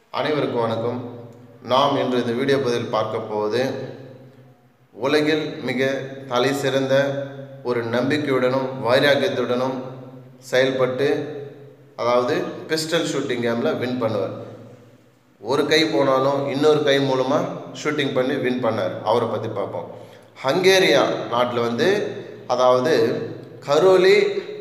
அனைவருக்கும் வணக்கம் நாம் இன்று இந்த வீடியோ பதிவில் பார்க்க போவது உலகில் மிக தலை சிறந்த ஒரு நம்பிக்கையுடனும் வைராக்கியத்துடனும் செயல்பட்டு அதாவது பிஸ்டல் ஷூட்டிங் கேமில் வின் பண்ணுவார் ஒரு கை போனாலும் இன்னொரு கை மூலமாக ஷூட்டிங் பண்ணி வின் பண்ணார் அவரை பற்றி பார்ப்போம் ஹங்கேரியா நாட்டில் வந்து அதாவது கரோலி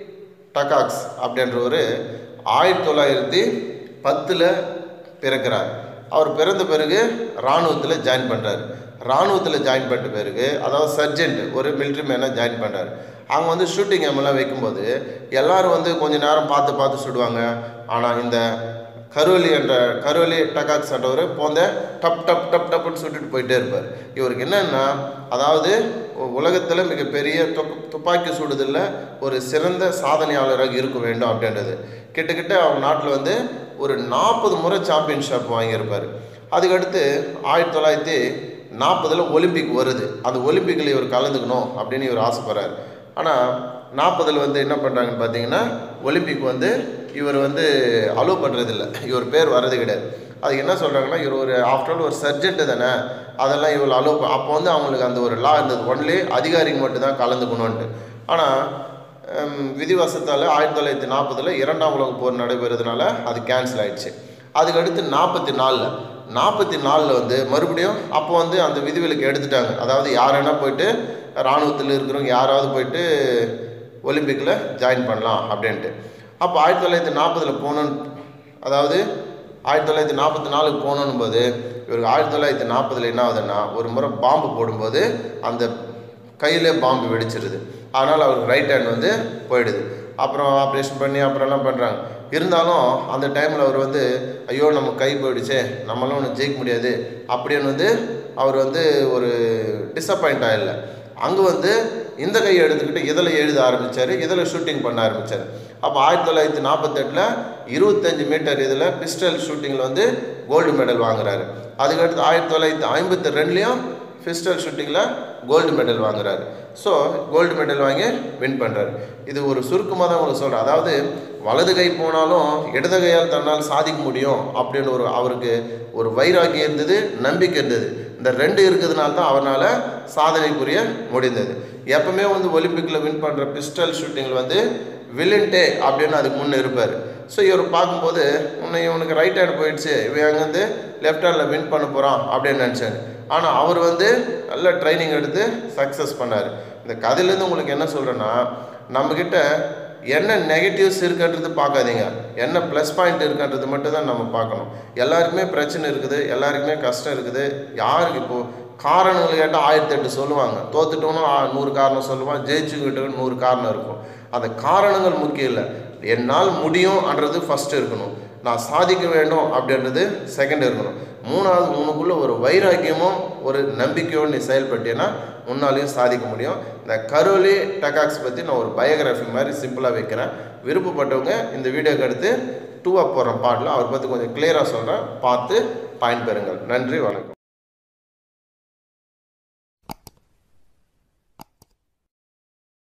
டகாக்ஸ் அப்படின்ற ஒரு ஆயிரத்தி தொள்ளாயிரத்தி பத்தில் பிறக்கிறார் அவர் பிறந்த பிறகு இராணுவத்தில் ஜாயின் பண்ணுறாரு இராணுவத்தில் ஜாயின் பண்ண பிறகு அதாவது சர்ஜென்ட் ஒரு மிலிட்ரி மேனாக ஜாயின் பண்ணுறாரு அவங்க வந்து ஷூட்டிங் கேம்லாம் வைக்கும்போது எல்லாரும் வந்து கொஞ்ச நேரம் பார்த்து பார்த்து சுடுவாங்க ஆனால் இந்த கருவலி என்ற கருவலி டகாக்ஸ் என்றவர் போந்த டப் டப் டப் டப்னு சுட்டுட்டு போயிட்டே இருப்பார் இவருக்கு என்னன்னா அதாவது உலகத்தில் மிகப்பெரிய துப் துப்பாக்கி சுடுதலில் ஒரு சிறந்த சாதனையாளராக இருக்க வேண்டும் அப்படின்றது கிட்டத்தட்ட அவங்க நாட்டில் வந்து ஒரு நாற்பது முறை சாம்பியன்ஷிப் வாங்கியிருப்பார் அதுக்கடுத்து ஆயிரத்தி தொள்ளாயிரத்தி நாற்பதில் ஒலிம்பிக் வருது அந்த ஒலிம்பிக்கில் இவர் கலந்துக்கணும் அப்படின்னு இவர் ஆசைப்படுறாரு ஆனால் நாற்பதில் வந்து என்ன பண்ணுறாங்கன்னு பார்த்தீங்கன்னா ஒலிம்பிக் வந்து இவர் வந்து அலோவ் பண்ணுறதில்ல இவர் பேர் வர்றது கிடையாது அதுக்கு என்ன சொல்கிறாங்கன்னா இவர் ஒரு ஆஃப்டர் ஆல் ஒரு சர்ஜென்ட்டு தானே அதெல்லாம் இவர் அலோவ் அப்போ வந்து அவங்களுக்கு அந்த ஒரு லா இருந்தது ஒன்லி அதிகாரிங்க மட்டும் தான் கலந்துக்கணும்ன்ட்டு ஆனால் விதிவசத்தால் ஆயிரத்தி தொள்ளாயிரத்தி நாற்பதில் இரண்டாம் உலக போர் நடைபெறதுனால அது கேன்சல் ஆயிடுச்சு அதுக்கடுத்து நாற்பத்தி நாலில் நாற்பத்தி நாலில் வந்து மறுபடியும் அப்போ வந்து அந்த விதிவிலக்கு எடுத்துட்டாங்க அதாவது யாருன்னா போயிட்டு இராணுவத்தில் இருக்கிறவங்க யாராவது போயிட்டு ஒலிம்பிக்கில் ஜாயின் பண்ணலாம் அப்படின்ட்டு அப்போ ஆயிரத்தி தொள்ளாயிரத்தி நாற்பதில் போகணுன்னு அதாவது ஆயிரத்தி தொள்ளாயிரத்தி நாற்பத்தி நாலுக்கு போகணும் போது இவருக்கு ஆயிரத்தி தொள்ளாயிரத்தி நாற்பதில் என்ன ஆகுதுன்னா ஒரு முறை பாம்பு போடும்போது அந்த கையிலே பாம்பு வெடிச்சிருது அதனால் அவருக்கு ரைட் ஹேண்ட் வந்து போயிடுது அப்புறம் ஆப்ரேஷன் பண்ணி அப்புறம் எல்லாம் பண்ணுறாங்க இருந்தாலும் அந்த டைமில் அவர் வந்து ஐயோ நம்ம கை போயிடுச்சே நம்மளாம் ஒன்று ஜெயிக்க முடியாது அப்படின்னு வந்து அவர் வந்து ஒரு டிசப்பாயிண்ட் ஆகல அங்கே வந்து இந்த கையை எடுத்துக்கிட்டு இதில் எழுத ஆரம்பித்தார் இதில் ஷூட்டிங் பண்ண ஆரம்பித்தார் அப்போ ஆயிரத்தி தொள்ளாயிரத்தி நாற்பத்தெட்டில் இருபத்தஞ்சு மீட்டர் இதில் பிஸ்டல் ஷூட்டிங்கில் வந்து கோல்டு மெடல் வாங்குறாரு அதுக்கடுத்து ஆயிரத்தி தொள்ளாயிரத்தி ஐம்பத்தி ரெண்டுலேயும் பிஸ்டல் ஷூட்டிங்கில் கோல்டு மெடல் வாங்குறாரு ஸோ கோல்டு மெடல் வாங்கி வின் பண்ணுறாரு இது ஒரு சுருக்கமாக தான் உங்களுக்கு சொல்கிறேன் அதாவது வலது கை போனாலும் இடது கையால் தன்னால் சாதிக்க முடியும் அப்படின்னு ஒரு அவருக்கு ஒரு வைராக்கியம் இருந்தது நம்பிக்கை இருந்தது இந்த ரெண்டு இருக்கிறதுனால தான் அவரால் சாதனை புரிய முடிந்தது எப்பவுமே வந்து ஒலிம்பிக்கில் வின் பண்ணுற பிஸ்டல் ஷூட்டிங்கில் வந்து வில்லின்டே அப்படின்னு அதுக்கு முன்னே இருப்பார் ஸோ இவர் பார்க்கும்போது உன்னை இவனுக்கு ரைட் ஹேண்ட் போயிடுச்சு இவன் அங்கேருந்து லெஃப்ட் ஹேண்டில் வின் பண்ண போகிறான் அப்படின்னு நினச்சாரு ஆனால் அவர் வந்து நல்ல ட்ரைனிங் எடுத்து சக்ஸஸ் பண்ணார் இந்த கதையிலேருந்து உங்களுக்கு என்ன சொல்கிறேன்னா நம்மக்கிட்ட என்ன நெகட்டிவ்ஸ் இருக்குன்றது பார்க்காதீங்க என்ன ப்ளஸ் பாயிண்ட் இருக்குன்றது மட்டும் தான் நம்ம பார்க்கணும் எல்லாருக்குமே பிரச்சனை இருக்குது எல்லாருக்குமே கஷ்டம் இருக்குது யாருக்கு இப்போது காரணங்கள் கேட்டால் ஆயிரத்தி எட்டு சொல்லுவாங்க தோத்துட்டோம்னா நூறு காரணம் சொல்லுவான் ஜெயிச்சுக்கிட்டு நூறு காரணம் இருக்கும் அந்த காரணங்கள் முக்கியம் இல்லை என்னால் முடியும்ன்றது ஃபஸ்ட்டு இருக்கணும் நான் சாதிக்க வேண்டும் அப்படின்றது செகண்ட் இருக்கணும் மூணாவது உனக்குள்ள ஒரு வைராக்கியமும் ஒரு நம்பிக்கையோடு நீ செயல்பட்டீங்கன்னா உன்னாலையும் சாதிக்க முடியும் இந்த கரோலி டகாக்ஸ் பற்றி நான் ஒரு பயோகிராஃபி மாதிரி சிம்பிளாக வைக்கிறேன் விருப்பப்பட்டவங்க இந்த வீடியோக்கு அடுத்து டூ அப் போகிற பாட்டில் அவர் பற்றி கொஞ்சம் கிளியராக சொல்கிறேன் பார்த்து பயன்பெறுங்கள் நன்றி வணக்கம்